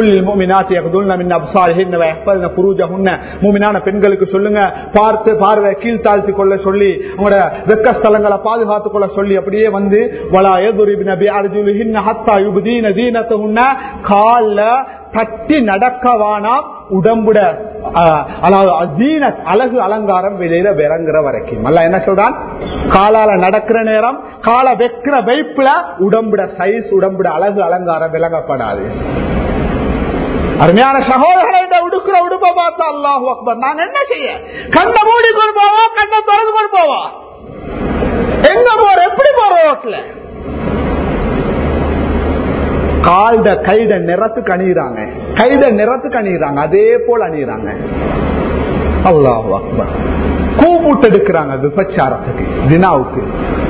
பெண்களுக்கு சொல்லுங்க பார்த்து பார்வை கீழ் தாழ்த்தி கொள்ள சொல்லி உங்களோட வெக்க ஸ்தலங்களை பாதுகாத்துக் கொள்ள சொல்லி அப்படியே வந்து கால தட்டி நடக்கவானா உடம்புட அழகு அலங்காரம் வெளியில விறங்குற வரைக்கும் அல்ல என்ன சொல்றான் காலால நடக்கிற நேரம் கால வைக்கிற வைப்புல உடம்புட சைஸ் உடம்புட அழகு அலங்காரம் விளங்கப்படாது அருமையான சகோதரர்களை உடுக்கிற உடுப்ப பார்த்தா அல்லாஹு அக்பர் நாங்க என்ன செய்ய கண்ணை மூடி கொண்டு போவோம் கண்ணை திறந்து கொண்டு போவோம் எங்க போற எப்படி போற ரோட்ல கால்ட கைட நிறத்துக்கு அணியிறாங்க கைட நிறத்துக்கு அணியிறாங்க அதே போல அணியிறாங்க அல்லாஹு அக்பர் கூப்பிட்டு எடுக்கிறாங்க விபச்சாரத்துக்கு தினாவுக்கு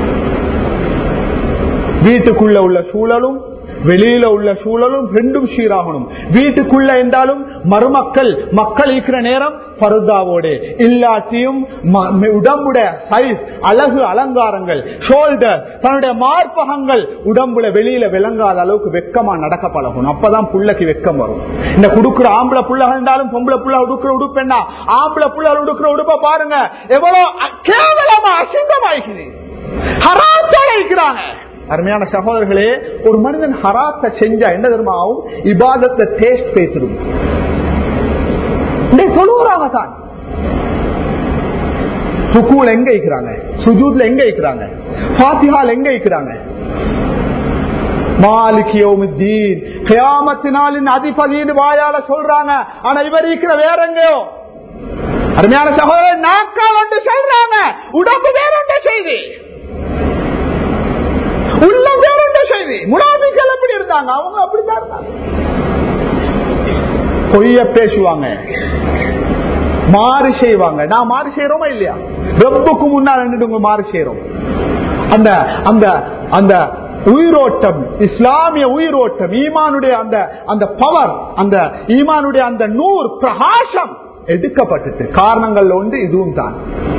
வீட்டுக்குள்ள உள்ள சூழலும் வெளியில உள்ள சூழலும் ரெண்டும் சீராகணும் வீட்டுக்குள்ள என்றாலும் மருமக்கள் மக்கள் இருக்கிற நேரம் பருதாவோட இல்லாட்டியும் உடம்புடைய சைஸ் அழகு அலங்காரங்கள் ஷோல்டர் தன்னுடைய மார்பகங்கள் உடம்புல வெளியில விளங்காத அளவுக்கு வெக்கமா நடக்க பழகணும் அப்பதான் புள்ளைக்கு வெக்கம் வரும் இந்த குடுக்கிற ஆம்பளை புள்ள இருந்தாலும் பொம்பளை புள்ள உடுக்கிற உடுப்பு என்ன ஆம்பளை புள்ள உடுக்கிற உடுப்ப பாருங்க எவ்வளவு கேவலமா அசிங்கமாய்க்குது ஹராத்தோட இருக்கிறாங்க அருமையான சகோதரர்களே ஒரு மனிதன் ஹராத்த செஞ்சா என்ன தெரியுமா ஆகும் இபாதத்தை டேஸ்ட் பேசிடும் சொல்லுவாங்க தான் ருக்குல எங்க இருக்கிறாங்க சுஜூத்ல எங்க இருக்கிறாங்க பாத்திஹால் எங்க இருக்கிறாங்க மாலிகியோமுத்தீன் கியாமத்தினாலின் அதிபதினு வாயால சொல்றாங்க ஆனா இவர் இருக்கிற வேற எங்கேயோ அருமையான சகோதரர் நாக்கால் ஒன்று சொல்றாங்க உடம்பு வேற ஒன்று செய்தி உள்ளம் வேற ஒன்று செய்தி முனாபிக்கள் எப்படி இருந்தாங்க அவங்க அப்படித்தான் இருந்தாங்க பொய்ய பேசுவாங்க மாறு செய்வாங்க நான் மாறு செய்யறோமா இல்லையா ரப்புக்கு முன்னால் நின்று மாறு செய்யறோம் அந்த அந்த அந்த உயிரோட்டம் இஸ்லாமிய உயிரோட்டம் ஈமானுடைய அந்த அந்த பவர் அந்த ஈமானுடைய அந்த நூறு பிரகாசம் எடுக்கப்பட்டது காரணங்கள் ஒன்று இதுவும் தான்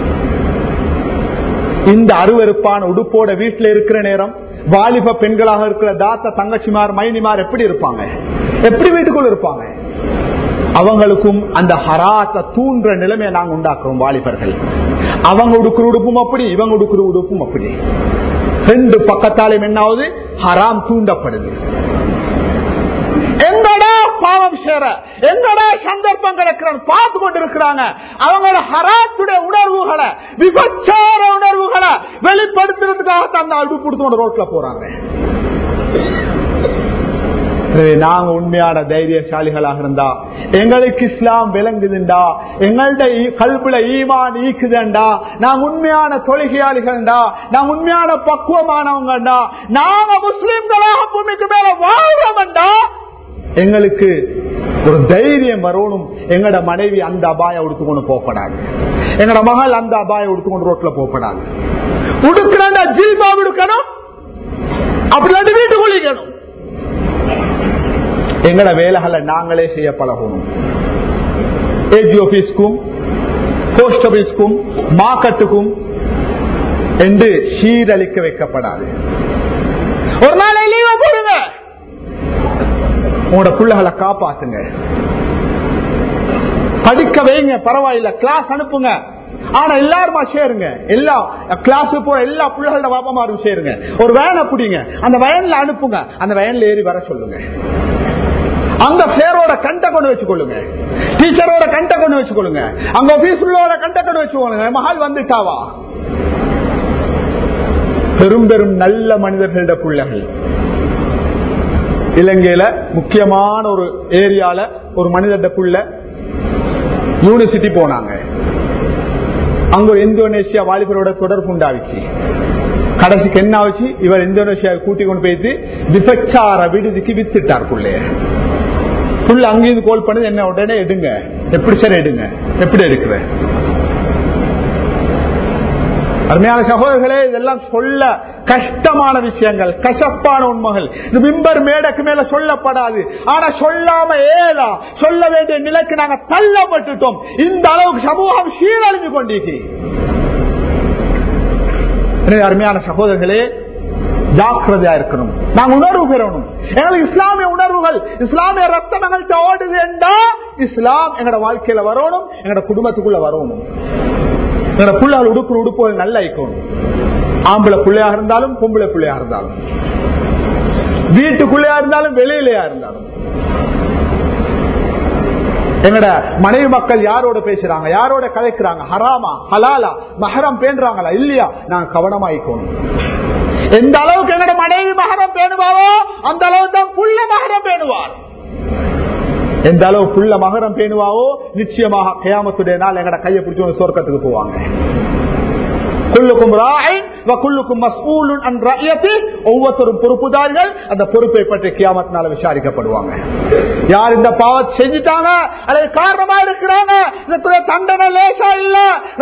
இந்த அருவருப்பான உடுப்போட வீட்டுல இருக்கிற நேரம் வாலிப பெண்களாக இருக்கிற தாத்த தங்கச்சிமார் மைனிமார் எப்படி இருப்பாங்க எப்படி வீட்டுக்குள்ள இருப்பாங்க அவங்களுக்கும் அந்த ஹராத்த தூண்டுற நிலைமையை நாங்க உண்டாக்குறோம் வாலிபர்கள் அவங்க உடுக்கிற உடுப்பும் அப்படி இவங்க உடுக்கிற உடுப்பும் அப்படி ரெண்டு பக்கத்தாலும் என்னாவது ஹராம் தூண்டப்படுது எங்கடா பாவம் சேர எங்கடா சந்தர்ப்பம் கிடைக்கிறான் பார்த்து கொண்டு இருக்கிறாங்க அவங்களோட ஹராத்துடைய உணர்வுகளை விபச்சார உணர்வுகளை வெளிப்படுத்துறதுக்காக அந்த அழுப்பு கொடுத்து ரோட்ல போறாங்க நாங்க உண்மையான தைரியசாலிகளாக இருந்தா எங்களுக்கு இஸ்லாம் விளங்குதுண்டா எங்கள்ட கல்புல ஈமான் ஈக்குதுண்டா நாங்க உண்மையான தொழுகையாளிகள்டா நாங்க உண்மையான பக்குவமானவங்கடா நாங்க முஸ்லிம்களாக பூமிக்கு மேல வாழ்றோம்டா எங்களுக்கு ஒரு தைரியம் வரணும் எங்கட மனைவி அந்த அபாயம் உடுத்துக்கொண்டு போகப்படாது எங்கட மகள் அந்த அபாயம் உடுத்துக்கொண்டு ரோட்ல போகப்படாது உடுக்கிறாண்டா ஜில்பா உடுக்கணும் அப்படி வீட்டு குளிக்கணும் எங்கட வேலைகளை நாங்களே செய்ய பழகணும் ஏஜி ஆபீஸ்க்கும் போஸ்ட் ஆபீஸ்க்கும் மார்க்கெட்டுக்கும் என்று சீரழிக்க வைக்கப்படாது ஒரு நாளை லீவ போடுங்க உங்களோட பிள்ளைகளை காப்பாத்துங்க படிக்க வைங்க பரவாயில்ல கிளாஸ் அனுப்புங்க ஆனா எல்லாருமா சேருங்க எல்லா கிளாஸ் போற எல்லா பிள்ளைகளோட பாப்பமாரும் சேருங்க ஒரு வேனை பிடிங்க அந்த வயன்ல அனுப்புங்க அந்த வயன்ல ஏறி வர சொல்லுங்க அங்க பேரோட கண்ட கொண்டு வச்சுக்கொள்ளுங்க டீச்சரோட கண்ட கொண்டு வச்சுக்கொள்ளுங்க அங்க ஆபீஸ்லோட கண்ட கொண்டு வச்சுக்கொள்ளுங்க மகள் வந்துட்டாவா பெரும் பெரும் நல்ல மனிதர்களோட பிள்ளைகள் இலங்கையில முக்கியமான ஒரு ஏரியால ஒரு மனித புள்ள யூனிவர்சிட்டி போனாங்க அங்க ஒரு இந்தோனேஷியா வாலிபரோட தொடர்பு உண்டாவிச்சு கடைசிக்கு என்ன ஆச்சு இவர் இந்தோனேஷியா கூட்டி கொண்டு போயிட்டு விபச்சார விடுதிக்கு வித்துட்டார் பிள்ளைய புள்ள அங்கிருந்து கோல் பண்ணது என்ன உடனே எடுங்க எப்படி சார் எடுங்க எப்படி எடுக்கிற அருமையான சகோதரர்களே இதெல்லாம் சொல்ல கஷ்டமான விஷயங்கள் கசப்பான உண்மைகள் இது மிம்பர் மேடக்கு மேல சொல்லப்படாது ஆனா சொல்லாம ஏதா சொல்ல வேண்டிய நிலைக்கு நாங்க தள்ளப்பட்டுட்டோம் இந்த அளவுக்கு சமூகம் சீரழிஞ்சு கொண்டிருக்கு அருமையான சகோதரர்களே ஜாக்கிரதையா இருக்கணும் நாங்க உணர்வு பெறணும் எங்களுக்கு இஸ்லாமிய உணர்வுகள் இஸ்லாமிய ரத்தம் எங்கள்கிட்ட ஓடுது என்றா இஸ்லாம் எங்களோட வாழ்க்கையில வரணும் எங்களோட குடும்பத்துக்குள்ள வரணும் எங்களோட பிள்ளைகள் உடுப்புற உடுப்பு நல்ல ஐக்கணும் ஆம்பளை பிள்ளையா இருந்தாலும் பொம்பளை பிள்ளையா இருந்தாலும் வீட்டுக்குள்ளையா இருந்தாலும் வெளியிலையா இருந்தாலும் எங்கட மனைவி மக்கள் யாரோட பேசுறாங்க யாரோட கலைக்கிறாங்க ஹராமா ஹலாலா மஹரம் பேண்டுறாங்களா இல்லையா நாங்க கவனமாயிக்கணும் எந்த அளவுக்கு எங்கட மனைவி மகரம் பேணுவாரோ அந்த அளவு தான் புள்ள மகரம் பேணுவார் எந்த அளவு புள்ள மகரம் பேணுவாவோ நிச்சயமாக கயாமத்துடைய நாள் எங்கட கையை பிடிச்சவங்க சொர்க்கத்துக்கு போவாங்க ஒவ்வொருத்தரும் பொறுப்புதாரிகள் அந்த பொறுப்பை பற்றி கியாமத்தினால விசாரிக்கப்படுவாங்க யார் இந்த பாவத்தை செஞ்சுட்டாங்க அல்லது காரணமா இருக்கிறாங்க இதற்குரிய தண்டனை லேசா இல்ல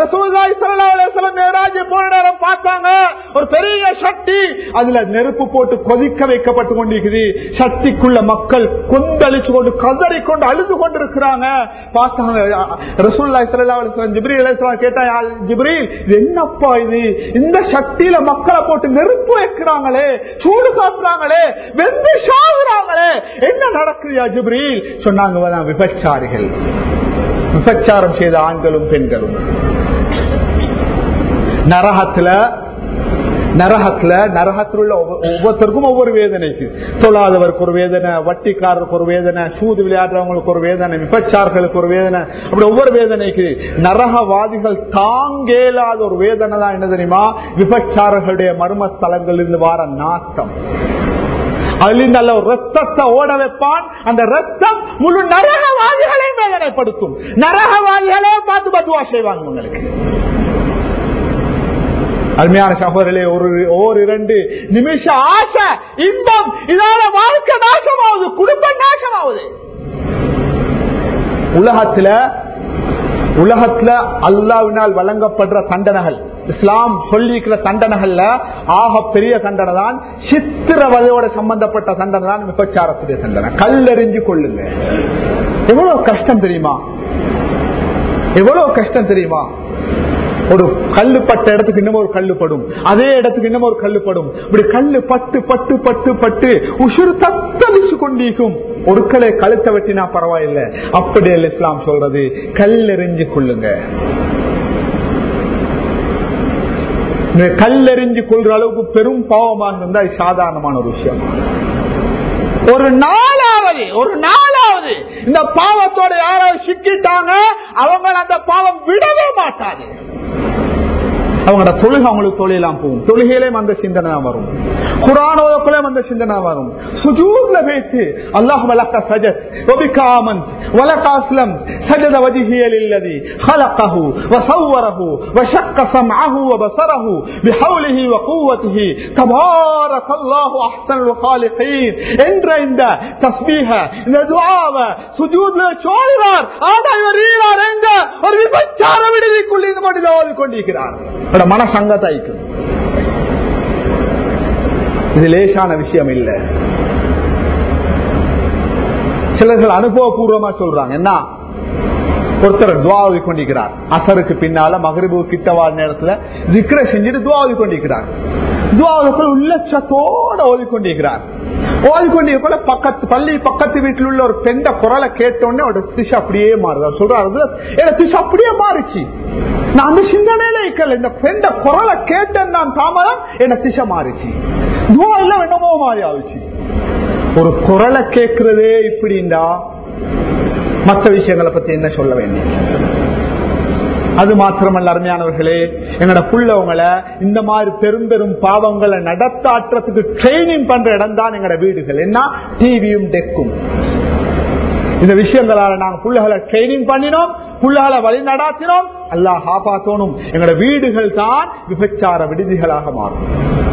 போன நேரம் பார்த்தாங்க ஒரு பெரிய சக்தி அதுல நெருப்பு போட்டு கொதிக்க வைக்கப்பட்டு கொண்டிருக்குது சக்திக்குள்ள மக்கள் கொந்தளிச்சு கொண்டு கதறி கொண்டு அழுது கொண்டு இருக்கிறாங்க பார்த்தாங்க ரசூல்லா ஜிப்ரி கேட்டா ஜிப்ரீல் என்னப்பா இது இந்த சக்தியில மக்களை போட்டு நெருப்பு வைக்கிறாங்களே சூடு காட்டுறாங்களே வெந்து சாகுறாங்களே என்ன நடக்குது ஜிப்ரீல் சொன்னாங்க விபச்சாரிகள் விபச்சாரம் செய்த ஆண்களும் பெண்களும் நரகத்துல நரகத்துல நரகத்தில் உள்ள ஒவ்வொ- ஒவ்வொருத்தருக்கும் ஒவ்வொரு வேதனைக்கு தொழாதவருக்கு ஒரு வேதனை வட்டிக்காரருக்கு ஒரு வேதனை சூது விளையாடுறவங்களுக்கு ஒரு வேதனை விபச்சார்களுக்கு ஒரு வேதனை அப்படி ஒவ்வொரு வேதனைக்கு நரகவாதிகள் தாங்கேலாத ஒரு வேதனை தான் என்ன தெரியுமா விபச்சாரர்களுடைய மர்ம ஸ்தலங்களில் இருந்து வார நாட்டம் அதிலிருந்து அல்ல ஒரு ரத்தத்தை ஓட வைப்பான் அந்த ரத்தம் முழு நரகவாதிகளை வேதனைப்படுத்தும் நரகவாதிகளே பார்த்து பத்துவா செய்வாங்க உங்களுக்கு அருமையான சகோதரர்களே ஒரு ஓர் இரண்டு நிமிஷ ஆசை இன்பம் இதால வாழ்க்கை நாசமாகுது குடும்பம் நாசமாகுது உலகத்துல உலகத்துல அல்லாவினால் வழங்கப்படுற தண்டனைகள் இஸ்லாம் சொல்லிக்கிற தண்டனைகள்ல ஆக பெரிய தண்டனை தான் சித்திரவதையோட சம்பந்தப்பட்ட தண்டனை தான் விபச்சாரத்துடைய தண்டனை கல்லெறிஞ்சு கொள்ளுங்க எவ்வளவு கஷ்டம் தெரியுமா எவ்வளவு கஷ்டம் தெரியுமா ஒரு கல்லு பட்ட இடத்துக்கு இன்னும் ஒரு கல்லு படும் அதே இடத்துக்கு இன்னும் ஒரு கல்லு படும் இப்படி கல்லு பட்டு பட்டு பட்டு பட்டு உசுறு தத்தளிச்சு கொண்டிருக்கும் ஒரு கலை கழுத்தை வெட்டினா பரவாயில்லை அப்படி அல்ல இஸ்லாம் சொல்றது கல்லெறிஞ்சு கொள்ளுங்க இந்த கல்லெறிஞ்சு கொள்ற அளவுக்கு பெரும் பாவமாக இருந்தா இது சாதாரணமான ஒரு விஷயம் ஒரு நாளாவது ஒரு நாளாவது இந்த பாவத்தோட யாராவது சிக்கிட்டாங்க அவங்க அந்த பாவம் விடவே மாட்டாது அவங்களோட தொழுகை அவங்களுக்கு தொழிலாம் போகும் தொழுகையிலேயும் அந்த சிந்தனை தான் வரும் குரானோதக்குள்ளேயும் அந்த சிந்தனை வரும் சுஜூர்ல வைத்து அல்லாஹ் வலக்க சஜத் ஒபிகாமன் வலக்க அஸ்லம் சஜத வஜிஹியல் இல்லதி خلقه وصوره وشق سمعه وبصره بحوله وقوته تبارك الله احسن الخالقين என்ற இந்த தஸ்பீஹ இந்த துஆவை சுஜூத்ல சொல்றார் ஆனா இவர் ஈரார் எங்க ஒரு விபச்சார விடுதிக்குள் இருந்து மட்டும் ஓதிக்கொண்டிருக்கிறார் அவரோட மனசங்கத்தாய்க்கு இது லேசான விஷயம் இல்ல சிலர்கள் அனுபவபூர்வமா சொல்றாங்க என்ன ஒருத்தர் துவாவி கொண்டிருக்கிறார் அசருக்கு பின்னால மகரிபு கிட்டவா நேரத்துல விக்கிர செஞ்சுட்டு துவாவி கொண்டிருக்கிறார் துவாவுக்குள் உள்ளச்சத்தோட ஓதிக்கொண்டிருக்கிறார் ஓதிக்கொண்டிருக்க பக்கத்து பள்ளி பக்கத்து வீட்டில் உள்ள ஒரு பெண்ட குரலை கேட்டோடனே அவரோட திசை அப்படியே மாறுது அவர் சொல்றாரு எனக்கு திசை அப்படியே மாறிச்சு நான் அந்த சிந்தனையில இருக்கல இந்த பெண்ட குரலை கேட்டேன் நான் தாமதம் என்ன திசை மாறிச்சு துவா எல்லாம் என்னமோ மாறி ஆயிடுச்சு ஒரு குரலை கேட்கிறதே இப்படின்னா மற்ற விஷயங்களை பத்தி என்ன சொல்ல வேண்டிய அது மாத்திரமல்ல அருமையானவர்களே எங்கட புள்ளவங்களை இந்த மாதிரி பெரும் பெரும் பாவங்களை நடத்தாற்றத்துக்கு ட்ரைனிங் பண்ற இடம் தான் எங்கட வீடுகள் என்ன டிவியும் டெக்கும் இந்த விஷயங்களால நாங்க புள்ளைகளை ட்ரைனிங் பண்ணினோம் புள்ளைகளை வழி நடாத்தினோம் அல்லாஹ் காப்பாத்தோனும் எங்கட வீடுகள் தான் விபச்சார விடுதிகளாக மாறும்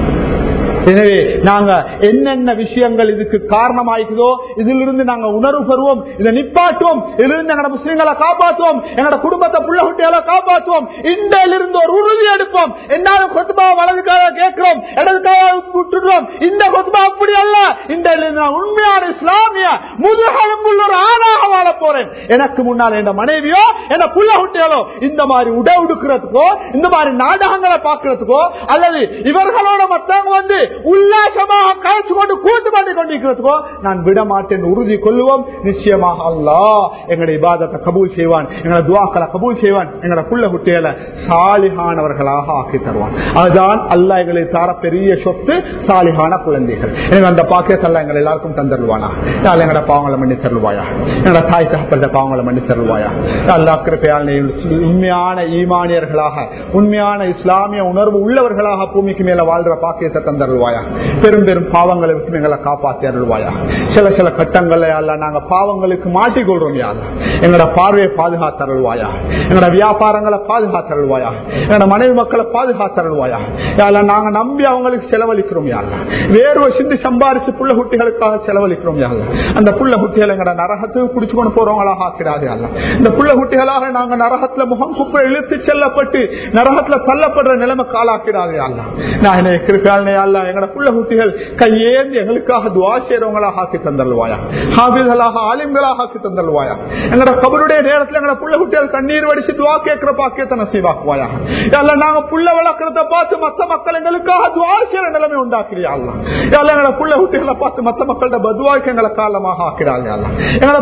எனவே நாங்க என்னென்ன விஷயங்கள் இதுக்கு காரணமாயிருக்குதோ இதிலிருந்து நாங்க உணர்வு பெறுவோம் இதை நிப்பாட்டுவோம் இதிலிருந்து எங்களோட முஸ்லீம்களை காப்பாற்றுவோம் எங்களோட குடும்பத்தை புள்ள குட்டிகளை காப்பாற்றுவோம் இந்தியிலிருந்து ஒரு உறுதி எடுப்போம் என்னாலும் கொத்துபா வலதுக்காக கேட்கிறோம் இடதுக்காக விட்டுடுறோம் இந்த கொத்துபா அப்படி அல்ல இந்த நான் உண்மையான இஸ்லாமிய முதுகெலும்புள்ள ஒரு ஆணாக வாழ போறேன் எனக்கு முன்னால் என் மனைவியோ என் புள்ள குட்டிகளோ இந்த மாதிரி உடை உடுக்கிறதுக்கோ இந்த மாதிரி நாடகங்களை பார்க்கறதுக்கோ அல்லது இவர்களோட மத்தவங்க வந்து உல்லாசமாக கழிச்சு கொண்டு கூட்டு பண்ணி கொண்டிருக்கிறதுக்கோ நான் விட மாட்டேன் உறுதி கொள்ளுவோம் நிச்சயமாக அல்லாஹ் எங்களுடைய இபாதத்தை கபூல் செய்வான் எங்களை துவாக்களை கபூல் செய்வான் எங்களோட புள்ள குட்டிகளை சாலிகானவர்களாக ஆக்கி தருவான் அதுதான் அல்லாஹ் எங்களுக்கு தார பெரிய சொத்து சாலிகான குழந்தைகள் எனவே அந்த பாக்கியத்தல்ல எங்களை எல்லாருக்கும் தந்தருவானா யாழ் எங்களோட பாவங்களை மன்னி தருவாயா எங்களோட தாய் தகப்பந்த பாவங்களை மன்னி தருவாயா அல்லா கிருப்பையால் நீ உண்மையான ஈமானியர்களாக உண்மையான இஸ்லாமிய உணர்வு உள்ளவர்களாக பூமிக்கு மேல வாழ்ற பாக்கியத்தை தந்தருவாயா பெரும் பெரும் பாவங்களை விட்டு எங்களை காப்பாற்றி அருள்வாயா சில சில கட்டங்களை அல்ல நாங்க பாவங்களுக்கு மாட்டிக்கொள்றோம் யார் எங்களோட பார்வையை பாதுகாத்தருள்வாயா எங்களோட வியாபாரங்களை பாதுகாத்தருள்வாயா எங்களோட மனைவி மக்களை பாதுகாத்தருள்வாயா யார நாங்க நம்பி அவங்களுக்கு செலவழிக்கிறோம் யார் வேர்வை சிந்து சம்பாரிச்சு புள்ள குட்டிகளுக்காக செலவழிக்கிறோம் யார் அந்த புள்ள குட்டிகள் எங்களோட நரகத்துக்கு குடிச்சு கொண்டு போறவங்களாக ஆக்கிறாரு அல்ல இந்த புள்ள குட்டிகளாக நாங்க நரகத்துல முகம் குப்பை இழுத்து செல்லப்பட்டு நரகத்துல தள்ளப்படுற நிலைமை காலாக்கிறாரு அல்ல நான் என்னை கிருப்பாளனே அல்ல எங்களோட புள்ள குட்டிகள் கையேந்தி எங்களுக்காக துவா செய்யறவங்களாக ஆக்கி தந்தல்வாயா ஹாபில்களாக ஆலிம்களாக ஆக்கி தந்தல்வாயா எங்களோட கபருடைய நேரத்தில் எங்களோட புள்ள குட்டிகள் கண்ணீர் வடிச்சு துவா கேட்கிற பாக்கியத்தை நசீவாக்குவாயா அல்ல நாங்க புள்ள வளர்க்கறத பார்த்து மத்த மக்கள் எங்களுக்காக துவா செய்யற நிலைமை உண்டாக்குறியா அல்ல எங்களோட புள்ள குட்டிகளை பார்த்து மத்த மக்களோட பதுவாய்க்கு எங்களை காலமாக ஆக்கிறாங்க அல்ல எங்களோட புள்ள குட்டி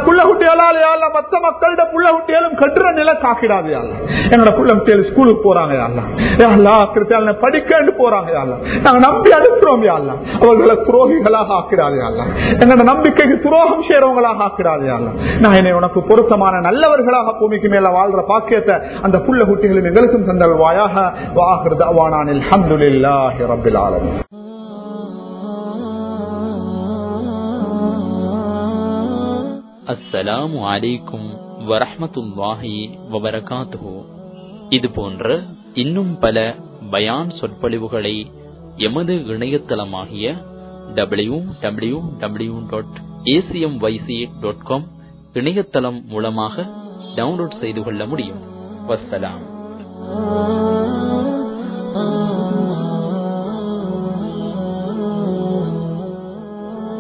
குட்டிகளால் யாழ்லா மத்த மக்கள்கிட்ட புள்ள குட்டிகளும் கட்டுற நிலை காக்கிடாது யாழ்லா எங்களோட புள்ள குட்டிகள் ஸ்கூலுக்கு போறாங்க யாழ்லா யாழ்லா கிறிஸ்தான படிக்கன்னு போறாங்க யாழ்லா நாங்க நம்பி அனுப்புறோம் யாழ்லா அவர்களை துரோகிகளாக ஆக்கிடாது யாழ்லா எங்களோட நம்பிக்கைக்கு துரோகம் செய்யறவங்களாக ஆக்கிடாது யாழ்லா நான் என்னை உனக்கு பொருத்தமான நல்லவர்களாக பூமிக்கு மேல வாழ்ற பாக்கியத்தை அந்த புள்ள குட்டிகளின் எங்களுக்கும் தந்தல்வாயாக வாகிறது அவானானில் அல்ஹம்துலில்லாஹி ரப்பில் ஆலமீன் அஸ்ஸலாமு அலைக்கும் வரஹ்மத்துல்லாஹி வபரகாத்துஹு இது போன்ற இன்னும் பல பயான் சொற்பொழிவுகளை எமது இணையதளமாகிய W W W dot A C M Y C dot com இணையதளம் மூலமாக டவுன்லோட் செய்து கொள்ள முடியும் வஸ்ஸலாம்